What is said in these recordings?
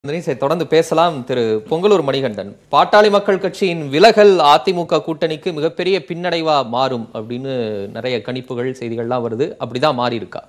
சரி தொடர்ந்து பேசலாம் திரு பொங்கலூர் மணிகண்டன் பாட்டாளி மக்கள் கட்சியின் விலகல் அதிமுக கூட்டணிக்கு மிகப்பெரிய பின்னடைவா மாறும் அப்படின்னு நிறைய கணிப்புகள் செய்திகள்லாம் வருது அப்படிதான் மாறி இருக்கா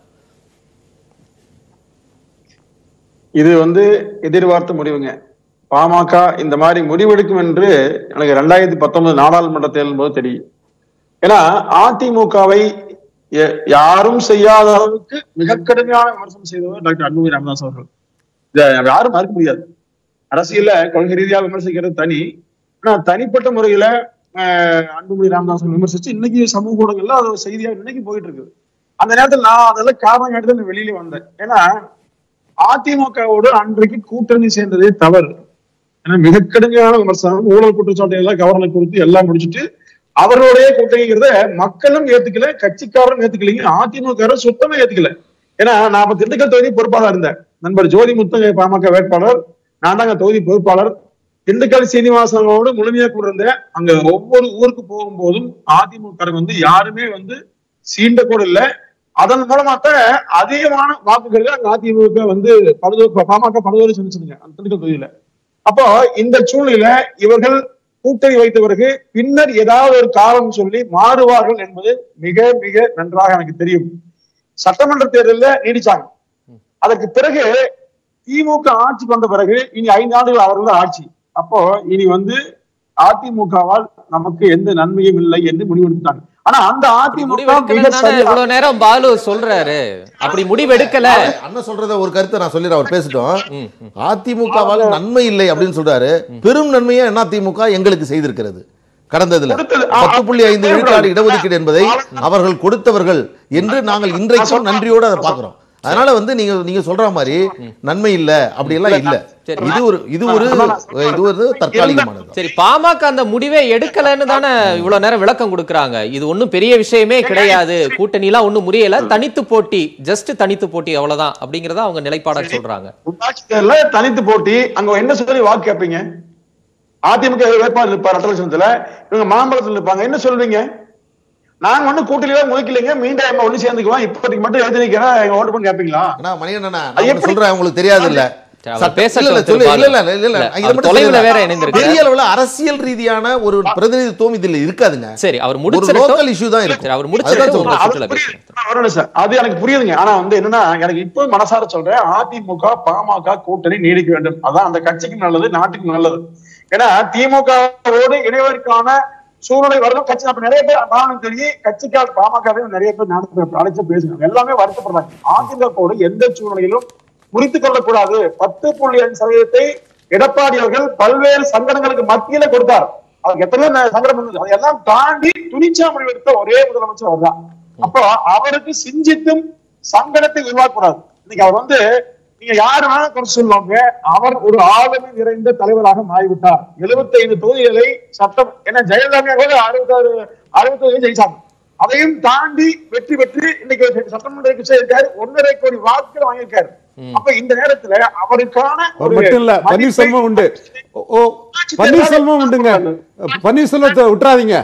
இது வந்து எதிர்பார்த்த முடிவுங்க பாமக இந்த மாதிரி முடிவெடுக்கும் என்று எனக்கு ரெண்டாயிரத்தி பத்தொன்பது நாடாளுமன்ற தேர்தல் போது தெரியும் ஏன்னா அதிமுகவை ய- யாரும் செய்யாத அளவுக்கு மிக கடுமையான விமர்சனம் செய்தவர் டாக்டர் அன்புமணி ராமதாஸ் அவர்கள் இதை யாரும் மறுக்க முடியாது அரசியல்ல கொள்கை ரீதியா விமர்சிக்கிறது தனி ஆனா தனிப்பட்ட முறையில ஆஹ், அன்புமணி ராமதாஸ் அவர்கள் விமர்சிச்சு இன்னைக்கு சமூக ஊடகங்கள்ல அது ஒரு செய்தியா இன்னைக்கு போயிட்டு இருக்குது அந்த நேரத்தில் நான் அதெல்லாம் காரணம் எடுத்து நான் வெளியில வந்தேன் ஏன்னா அதிமுகவோடு அன்றைக்கு கூட்டணி சேர்ந்ததே தவறு ஏன்னா மிக கடுமையான விமர்சனம் ஊழல் குற்றச்சாட்டு எல்லாம் கவர்னர் குறித்து எல்லாம் முடிச்சுட்டு அவர்களுடைய கூட்டணிங்கிறத மக்களும் ஏத்துக்கல கட்சிக்காரரும் ஏத்துக்கலைங்க அதிமுக சுத்தமா ஏத்துக்கல ஏன்னா நான் அப்ப திண்டுக்கல் தொகுதி பொறுப்பாளர் இருந்தேன் நண்பர் ஜோதி முத்தங்க பாமக வேட்பாளர் நான் தாங்க தொகுதி பொறுப்பாளர் திண்டுக்கல் சீனிவாசனோடு முழுமையா கூட இருந்தேன் அங்க ஒவ்வொரு ஊருக்கு போகும்போதும் அதிமுக வந்து யாருமே வந்து சீண்ட கூட இல்ல அதன் மூலமாக அதிகமான வாக்குகள் அங்க அதிமுக வந்து படுதோ பாமக படுதோடு செஞ்சுச்சுங்க அந்த திண்டுக்கல் தொகுதியில அப்போ இந்த சூழ்நிலையில இவர்கள் கூட்டணி வைத்த பிறகு பின்னர் ஏதாவது ஒரு காரணம் சொல்லி மாறுவார்கள் என்பது மிக மிக நன்றாக எனக்கு தெரியும் சட்டமன்ற தேர்தல்ல நீடிச்சாங்க அதற்கு பிறகு திமுக ஆட்சி வந்த பிறகு இனி ஐந்து ஆண்டுகள் அவர்கள் ஆட்சி அப்போ இனி வந்து அதிமுகவால் நமக்கு எந்த நன்மையும் இல்லை என்று முடிவெடுத்தாங்க ஆனா அந்த அதிமுக மிக முடிவெடுக்கலன்னு சரியா இவ்வளவு நேரம் பாலு சொல்றாரு அப்படி முடிவெடுக்கல அண்ணன் சொல்றத ஒரு கருத்தை நான் சொல்லிடுறேன் அவர் பேசட்டும் ம், ம். அதிமுகவால் நன்மை இல்லை அப்படின்னு சொல்றாரு பெரும் நன்மையை என்ன திமுக எங்களுக்கு செய்திருக்கிறது கடந்ததுல கொடுத்தது. ஆ, பத்து புள்ளி ஐந்து ஆ, விழுக்காடு இடஒதுக்கீடு என்பதை அவர்கள் கொடுத்தவர்கள் என்று நாங்கள் இன்றைக்கும் நன்றியோடு அதை பார்க்கிறோம் அதனால வந்து நீங்க நீங்க சொல்ற மாதிரி நன்மை இல்ல அப்படி எல்லாம் இல்ல சரி. இது ஒரு இது ஒரு இது ஒரு தற்காலிகமானது சரி பாமக அந்த முடிவே எடுக்கலன்னு தானே இவ்வளவு நேரம் விளக்கம் கொடுக்கறாங்க இது ஒண்ணும் பெரிய விஷயமே கிடையாது கூட்டணி எல்லாம் ஒண்ணும் முறியல தனித்து போட்டி ஜஸ்ட் தனித்து போட்டி அவ்வளவுதான் அப்படிங்கறத அவங்க நிலைப்பாடா சொல்றாங்க உள்ளாட்சி தேர்தல தனித்து போட்டி அங்க என்ன சொல்லி வாக்கு கேட்பீங்க அதிமுக வேட்பாளர் இருப்பார் அட்டலட்சணத்துல இவங்க மாம்பழத்துல இருப்பாங்க என்ன சொல்வீங்க நாங்க ஒண்ணு கூட்டணியில முழிக்கலைங்க மீண்டும் நம்ம ஒண்ணு சேர்ந்துக்குவோம் இப்போதைக்கு மட்டும் எழுதி நிக்கிறேன் எங்க ஓட்டு பண்ணி கேட்பீங்களா ஆனா மணியண்ணா அது நான் ஒண்ணு எப்படி? சொல்றேன் உங்களுக்கு தெரியாது இல்ல சரி, அவர் சட்ட- பேசட்டும் இல்ல, இல்ல, திரு சொல்லு. பாலு. இல்ல, இல்ல, இல்ல, இல்ல, இல்ல, இதை அவர் மட்டும் தொலைவுல சொல்லிடுறேன். வேற இணைந்திருக்காரு. பெரிய அளவுல அரசியல் ரீதியான ஒரு பிரதிநிதித்துவம் இதுல இருக்காதுங்க சரி அவர் ஒரு முடிச்சிருக்கட்டும் லோக்கல் இஷ்யூ தான் இருக்கும் சரி அவர் அதுதான் முடிச்சிருக்கட்டும் உங்க சொல்றேன். அது சுற்றுலா புரியுது. பேசுறேன் நான் வரல சார் அது எனக்கு புரியுதுங்க ஆனா வந்து என்னன்னா எனக்கு இப்போ மனசார சொல்றேன் அதிமுக பாமக கூட்டணி நீடிக்க வேண்டும் அதான் அந்த கட்சிக்கும் நல்லது நாட்டுக்கும் நல்லது ஏன்னா திமுகவோடு இணைவதற்கான சூழ்நிலை வரணும் கட்சி அப்ப நிறைய பேர் நானும் தெரியும் கட்சிக்கார் பாமகவே நிறைய பேர் நடத்த அழைச்சு பேசுறாங்க எல்லாமே வருத்தப்படுறாங்க அதிமுகவோடு எந்த சூழ்நிலையிலும் முறித்துக் கொள்ளக்கூடாது பத்து புள்ளி அஞ்சு சதவீதத்தை எடப்பாடி அவர்கள் பல்வேறு சங்கடங்களுக்கு மத்தியில கொடுத்தார் அவருக்கு எத்தனையோ ந- சங்கடம் இருந்தது அதையெல்லாம் தாண்டி துணிச்சா முடிவெடுத்த ஒரே முதலமைச்சர் அவர்தான் அப்போ அவருக்கு சிந்தித்தும் சங்கடத்தை உருவாக்கக்கூடாது இன்னைக்கு அவர் வந்து நீங்க யாரு வேணா குறை சொல்லுவாங்க அவர் ஒரு ஆளுமை நிறைந்த தலைவராக மாறிவிட்டார் 75 ஐந்து தொகுதிகளை சட்டம் ஏன்னா ஜெயலலிதா கூட அறுபத்தாறு அறுபத்தொரு ஜெயிச்சாங்க அதையும் தாண்டி வெற்றி பெற்று இன்னைக்கு சட்டமன்ற கட்சி இருக்காரு ஒன்றரை கோடி வாக்குகள் வாங்கியிருக்காரு அப்ப இந்த நேரத்துல அவருக்கான அவர் மட்டும் இல்ல மதிப்பை- பன்னீர்செல்வம் உண்டு ஓ, ஓ பன்னீர்செல்வம் உண்டுங்க பன்னீர்செல்வத்தை விட்டுறாதீங்க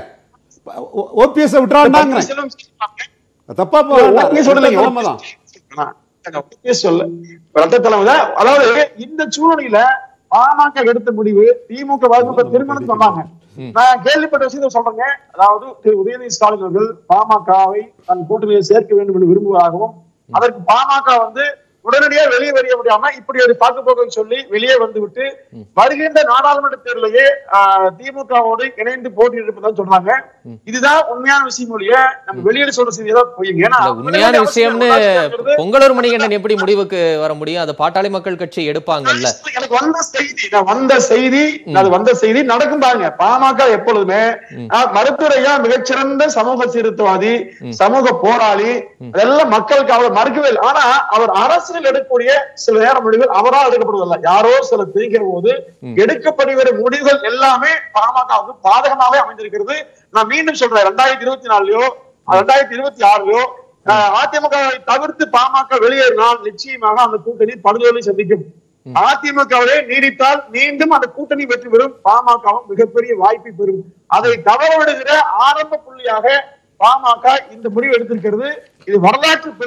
ஓபிஎஸ் விட்டுறாண்டாங்க பன்னீர்செல்வம் சொல்லுவாங்க. தப்பா இல்ல, OPS சொல்லலைங்க, தலைமை தான் ஆ, அங்க OPS சொல்ல ரத்த தலைமை தான். அதாவது இந்த சூழ்நிலையில பாமக எடுத்த முடிவு திமுக வகுப்பு திருமணம் சொன்னாங்க நான் கேள்விப்பட்ட விஷயத்தை சொல்றேங்க அதாவது திரு உதயநிதி ஸ்டாலின் அவர்கள் பாமகவை தன் கூட்டணியில் சேர்க்க வேண்டும் என்று விரும்புவதாகவும் அதற்கு பாமக வந்து உடனடியா வெளியே வரிய முடியாம இப்படி ஒரு பாக்கு போக்குன்னு சொல்லி வெளியே வந்து விட்டு வருகின்ற நாடாளுமன்ற தேர்தலையே திமுகவோடு இணைந்து போட்டியிட்டிருப்பதான் சொல்றாங்க இதுதான் உண்மையான விஷயம் ஒழிய நம்ம வெளியில சொல்ற செய்தி ஏதாவது பொய்யுங்க ஏன்னா இல்ல, உண்மையான விஷயம்னு பொங்கலூர் மணிகண்டன் எப்படி முடிவுக்கு வர முடியும் அது பாட்டாளி மக்கள் கட்சி எடுப்பாங்கல்ல எனக்கு வந்த செய்தி நான் வந்த செய்தி அது வந்த செய்தி நடக்கும் பாருங்க பாமக எப்பொழுதுமே ஆஹ், மருத்துவரையா மிகச்சிறந்த சமூக சீர்திருத்தவாதி சமூக போராளி அதெல்லாம் மக்களுக்கு அவர் மறுக்கவே இல்லை ஆனா அவர் அரசியல் எடுக்கக்கூடிய சில நேர முடிவுகள் அவரால் எடுக்கப்படுவதில்லை யாரோ சில திரிக்கிற போது எடுக்கப்படுகிற முடிவுகள் எல்லாமே பாமகவுக்கு பாதகமாகவே அமைந்திருக்கிறது நான் மீண்டும் சொல்றேன் ரெண்டாயிரத்தி இருபத்தி நாலுலயோ ரெண்டாயிரத்தி இருபத்தி ஆறுலயோ ஆஹ் அதிமுகவை தவிர்த்து பாமக வெளியேறினால் நிச்சயமாக அந்த கூட்டணி படுதோலை சந்திக்கும் அதிமுகவிலே நீடித்தால் மீண்டும் அந்த கூட்டணி வெற்றி பெறும் பாமகவும் மிகப்பெரிய வாய்ப்பை பெறும் அதை தவற விடுகிற ஆரம்ப புள்ளியாக பாமக இந்த முடிவு எடுத்திருக்கிறது இது வரலாற்று பிழை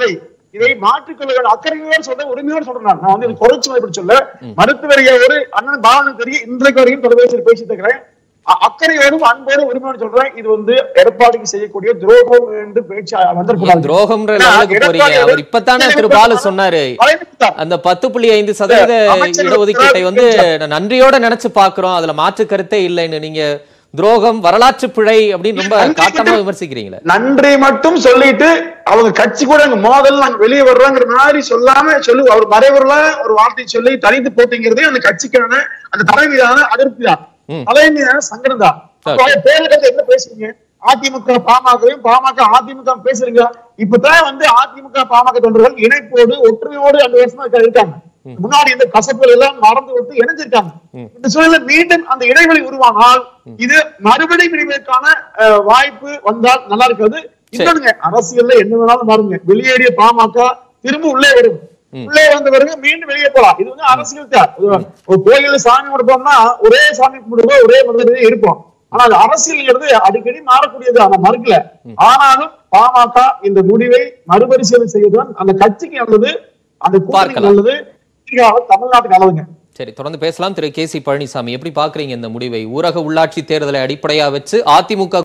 இதை மாற்றிக்கொள்ள அக்கறையோடு சொல்ற உரிமையோடு சொல்றேன் நான். நான் வந்து இது குறைச்சு மதிப்பிட்டு சொல்ல மருத்துவரையோடு அண்ணன் பாலனுக்கு தெரியும் இன்றைக்கு வரைக்கும் தொலைபேசியில் பேசிட்டு இருக்கிறேன் அ- அக்கறையோடும் அன்போடும் உரிமையோடு சொல்றேன் இது வந்து எடப்பாடிக்கு செய்யக்கூடிய துரோகம் என்று பேச்சு வந்திருக்கூடாது துரோகம்ன்ற ஏன்னா, லெவலுக்கு போறீங்க எடப்பாடி அவர் இப்பதானே திரு பாலு சொன்னாரு வளைந்துட்டார். அந்த பத்து புள்ளி ஐந்து சதவீத அமைச்சர்கள் இடஒதுக்கீட்டை வந்து திராவிட நன்றியோட நினைச்சு பாக்குறோம் அதுல மாற்று கருத்தே இல்லைன்னு நீங்க துரோகம் வரலாற்று பிழை அப்படின்னு ரொம்ப நன்றி காட்டமா மட்டும் விமர்சிக்கிறீங்களே நன்றி மட்டும் சொல்லிட்டு அவங்க கட்சி கூட அங்க மோதல் நாங்க வெளியே வர்றோங்கிற மாதிரி சொல்லாம சொல்லு அவர் மறைவுல ஒரு வார்த்தை சொல்லி தனித்து போட்டிங்கிறதே அந்த கட்சிக்கான அந்த தலைமையிலான அதிருப்தி தான் ம். தலைமையிலான சங்கடம் தான் அப்ப அவர் தேர்தலுக்கு என்ன பேசுறீங்க அதிமுக பாமகவும் பாமக அதிமுக பேசுறீங்க இப்பதான் வந்து அதிமுக பாமக தொண்டர்கள் இணைப்போடு ஒற்றுமையோடு அந்த வருஷமா இருக்க- இருக்காங்க முன்னாடி இந்த கசப்புகள் எல்லாம் மறந்து விட்டு இணைஞ்சிருக்காங்க இந்த சூழல்ல மீண்டும் அந்த இடைவெளி உருவானால் இது மறுபடி பிரிவிற்கான அஹ், வாய்ப்பு வந்தால் நல்லா இருக்காது இன்னொன்னுங்க அரசியல்ல என்ன வேணாலும் மாறுங்க வெளியேறிய பாமக திரும்ப உள்ளே வரும் உள்ளே வந்த பிறகு மீண்டும் வெளியே போலாம் இது வந்து அரசியல் தான் இது ஒரு கோயில்ல சாமி கும்பிடுப்போம்னா ஒரே சாமி கும்பிடுவோம் ஒரே மனிதனே இருப்போம் ஆனா அது அரசியல்ங்கிறது அடிக்கடி மாறக்கூடியது ஆனா மறுக்கல ஆனாலும் பாமக இந்த முடிவை மறுபரிசீலனை செய்வதுதான் அந்த கட்சிக்கு நல்லது அந்த கூட்டணிக்கு பார்க்கலாம். நல்லது எதிர்கால தமிழ்நாட்டுக்கு நல்லதுங்க சரி தொடர்ந்து பேசலாம் திரு கே சி பழனிசாமி எப்படி பாக்குறீங்க இந்த முடிவை ஊரக உள்ளாட்சி தேர்தலை அடிப்படையா வச்சு அதிமுக